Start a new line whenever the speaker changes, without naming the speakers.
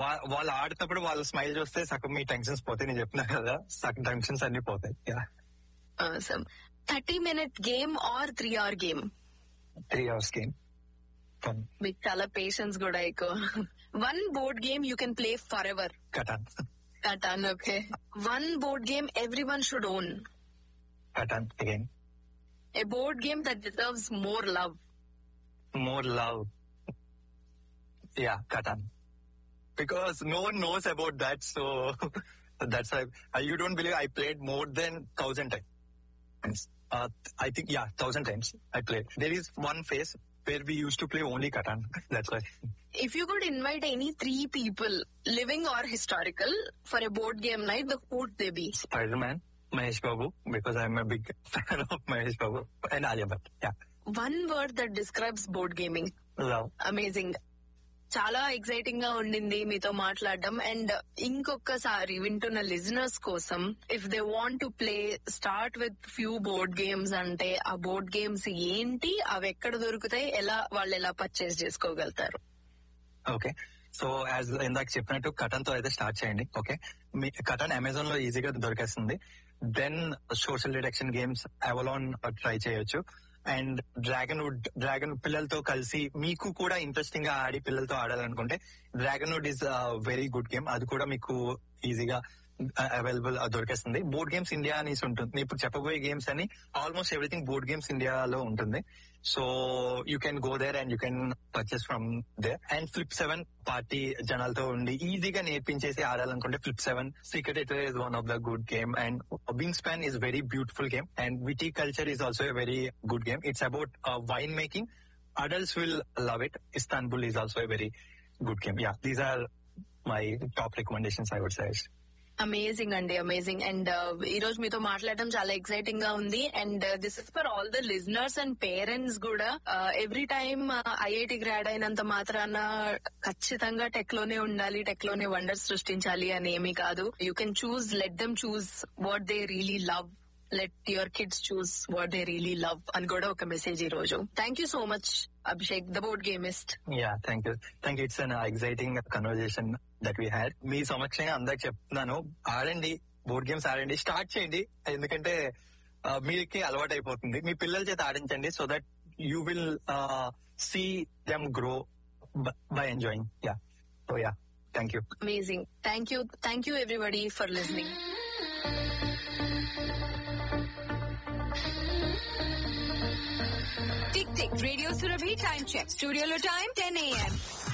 వా- వాళ్ళు ఆడుతున్నప్పుడు వాళ్ళ స్మైల్ చూస్తే సగం మీ టెన్షన్స్ పోతాయి నేను చెప్తున్నా కదా సగం టెన్షన్స్ అన్ని పోతాయి
thirty minute game or three hour game
three hours game
మీకు చాలా పేషెన్స్ కూడా ఎక్కువ one board game you can play forever
Catan
Catan okay one board game everyone should own
Catan again
a board game that deserves more love
more love. Yeah, Katan. Because no one knows about that, so that's why uh, you don't believe I played more than thousand times. Uh, I think yeah, thousand times I played. There is one phase where we used to play only Katan. That's why.
If you could invite any three people, living or historical, for a board game night, the who would they be?
Spider-Man, Mahesh Babu, because I'm a big fan of Mahesh Babu and Alia Bhatt. Yeah,
One word that describes board gaming.
love.
Amazing చాలా exciting గా ఉండింది మీతో మాట్లాడడం and ఇంకొకసారి వింటున్న listeners కోసం if they want to play start with few board games అంటే ఆ బోర్డ్ గేమ్స్ ఏంటి అవి ఎక్కడ దొరుకుతాయి ఎలా వాళ్ళు ఎలా పర్చేస్ చేసుకోగలుగుతారు
ఓకే సో యాజ్ ఇందాక చెప్పినట్టు కటన్ తో అయితే స్టార్ట్ చేయండి ఓకే మీ కటన్ అమెజాన్ లో ఈజీగా దొరికేస్తుంది then social deduction games Avalon try చేయొచ్చు అండ్ డ్రాగన్ వుడ్ డ్రాగన్ పిల్లలతో కలిసి మీకు కూడా ఇంట్రెస్టింగ్ గా ఆడి పిల్లలతో ఆడాలనుకుంటే dragon wood is very good game అది కూడా మీకు ఈజీగా అవైలబుల్ దొరికేస్తుంది బోర్డ్ గేమ్స్ ఇండియా అనేసి ఉంటుంది నేను ఇప్పుడు చెప్పబోయే గేమ్స్ అని ఆల్మోస్ట్ ఎవ్రీథింగ్ బోర్డ్ గేమ్స్ ఇండియాలో ఉంటుంది so you can go there and you can purchase from there and flip seven party జనాలతో ఉండి ఈజీగా నేర్పించేసి ఆడాలనుకుంటే flip seven secret eater is one of the good game and Wingspan is very beautiful game and Viticulture is also a very good game it's about wine making adults will love it. Istanbul is also a very good game. Yeah, these are my top recommendations, I would say.
Amazing అండి amazing and ఈ రోజు మీతో మాట్లాడడం చాలా exciting గా ఉంది and this is for all the listeners and parents కూడా every time IIT grad అయినంత మాత్రాన ఖచ్చితంగా టెక్ లోనే ఉండాలి టెక్ లోనే వండర్స్ సృష్టించాలి అని ఏమీ కాదు you can choose let them choose what they really love let your kids choose what they really love అని కూడా ఒక మెసేజ్ ఈ రోజు thank you so much Abhishek the board gamist
Yeah, thank you. Thank you. It's an uh, exciting conversation that we had. మీ సమక్షంగా అందరికి చెప్తున్నాను ఆడండి బోర్డ్ గేమ్స్ ఆడండి స్టార్ట్ చేయండి ఎందుకంటే uh, మీకే అలవాటు అయిపోతుంది మీ పిల్లల చేత ఆడించండి so that you will see them grow by enjoying yeah so yeah thank you
amazing thank you thank you everybody for listening
Tick Tick Radio Surabhi time check. Studio lo time 10 a.m.